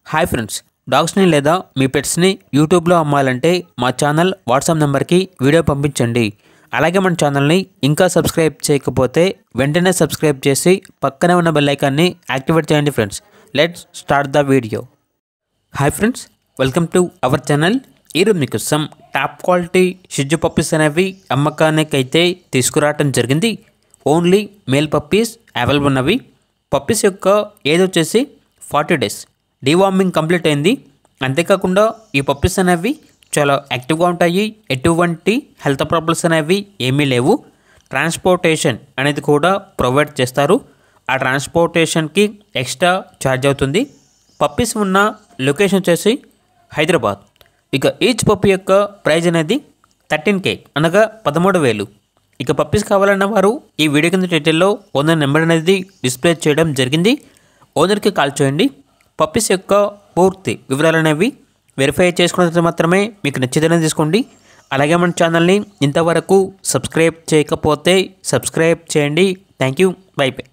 hi friends డాగ్స్ని లేదా మీ పెట్స్ని యూట్యూబ్లో అమ్మాలంటే మా ఛానల్ వాట్సాప్ నెంబర్కి వీడియో పంపించండి అలాగే మన ఛానల్ని ఇంకా సబ్స్క్రైబ్ చేయకపోతే వెంటనే సబ్స్క్రైబ్ చేసి పక్కనే ఉన్న బెల్ ఐకాన్ని యాక్టివేట్ చేయండి friends let's start the video hi friends welcome to our channel ఈరోజు మీకు సమ్ టాప్ క్వాలిటీ షిజ్జు పప్పీస్ అనేవి అమ్మకానికి అయితే తీసుకురావటం జరిగింది ఓన్లీ మేల్ పప్పీస్ అవైలబుల్ ఉన్నవి పప్పీస్ యొక్క ఏజ్ వచ్చేసి ఫార్టీ డేస్ డీవార్మింగ్ కంప్లీట్ అయింది అంతేకాకుండా ఈ పప్పీస్ అనేవి చాలా యాక్టివ్గా ఉంటాయి ఎటువంటి హెల్త్ ప్రాబ్లమ్స్ అనేవి ఏమీ లేవు ట్రాన్స్పోర్టేషన్ అనేది కూడా ప్రొవైడ్ చేస్తారు ఆ ట్రాన్స్పోర్టేషన్కి ఎక్స్ట్రా ఛార్జ్ అవుతుంది పప్పీస్ ఉన్న లొకేషన్ వచ్చేసి హైదరాబాద్ ఇక ఈచ్ పప్పి యొక్క ప్రైజ్ అనేది థర్టీన్ కే అనగా పదమూడు వేలు ఇక పప్పీస్ కావాలన్న వారు ఈ వీడియో కింద డీటెయిల్లో ఓనర్ నెంబర్ అనేది డిస్ప్లే చేయడం జరిగింది ఓనర్కి కాల్ చేయండి పప్పీస్ యొక్క పూర్తి వివరాలు అనేవి వెరిఫై చేసుకున్న తర్వాత మాత్రమే మీకు నచ్చితేనే తీసుకోండి అలాగే మన ఛానల్ని ఇంతవరకు సబ్స్క్రైబ్ చేయకపోతే సబ్స్క్రైబ్ చేయండి థ్యాంక్ యూ బై బై